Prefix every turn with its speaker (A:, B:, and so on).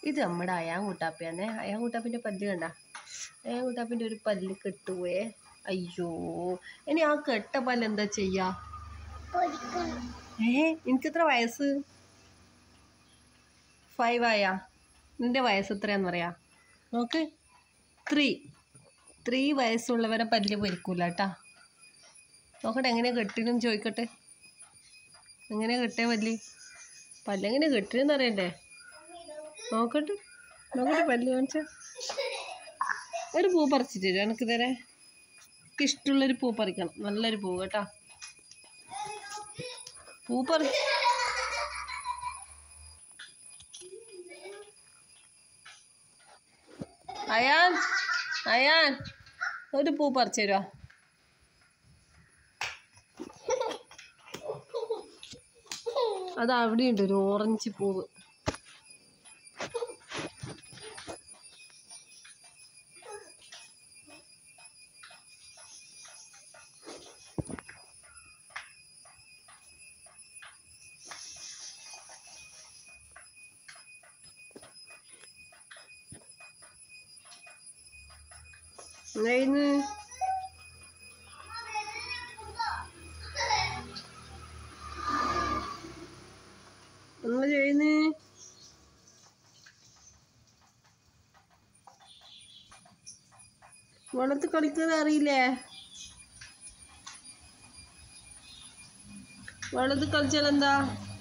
A: ഇത് നമ്മുടെ അയാൻ കുട്ടാപ്പിയാന്നേ അയാൻ കുട്ടാപ്പിൻ്റെ പല്ല് കണ്ട അയാൻ കുട്ടാപ്പിൻ്റെ ഒരു പല്ല് കെട്ടുപോയേ അയ്യോ ഇനി ആ കെട്ട പല്ല് എന്താ ചെയ്യാ
B: പൊരിക്കണം
A: ഏ എനിക്കെത്ര വയസ്സ് ഫൈവ് ആയാ നിന്റെ വയസ്സ് എത്രയാന്ന് പറയാ നോക്ക് ത്രീ ത്രീ വയസ്സുള്ളവരെ പല്ല് പൊരിക്കൂല കേട്ടാ നോക്കട്ടെ എങ്ങനെ കെട്ടിനെന്ന് ചോദിക്കട്ടെ എങ്ങനെ കെട്ടേ പല്ല് പല്ലെങ്ങനെ കെട്ടിനെന്ന് അറിയണ്ടേ നോക്കട്ടെ നോക്കട്ടെ പല്ല് കാണിച്ച ഒരു പൂ പറിച്ചിട്ട് തരും എനിക്ക് തരേ എനിക്ക് ഇഷ്ടമുള്ളൊരു പൂ പറിക്കണം നല്ലൊരു പൂ കേട്ടാ പൂ പറി അയാൻ അയാൻ ഒരു പൂ പറിച്ചു തരുവാ അത് അവിടെയുണ്ട് ഒരു ഓറഞ്ച് പൂവ് എന്തായിരുന്നു എന്താ ചെയ്യുന്നേ വെള്ളത്തിൽ കളിക്കാൻ അറിയില്ലേ വെള്ളത്തിൽ കളിച്ചാൽ എന്താ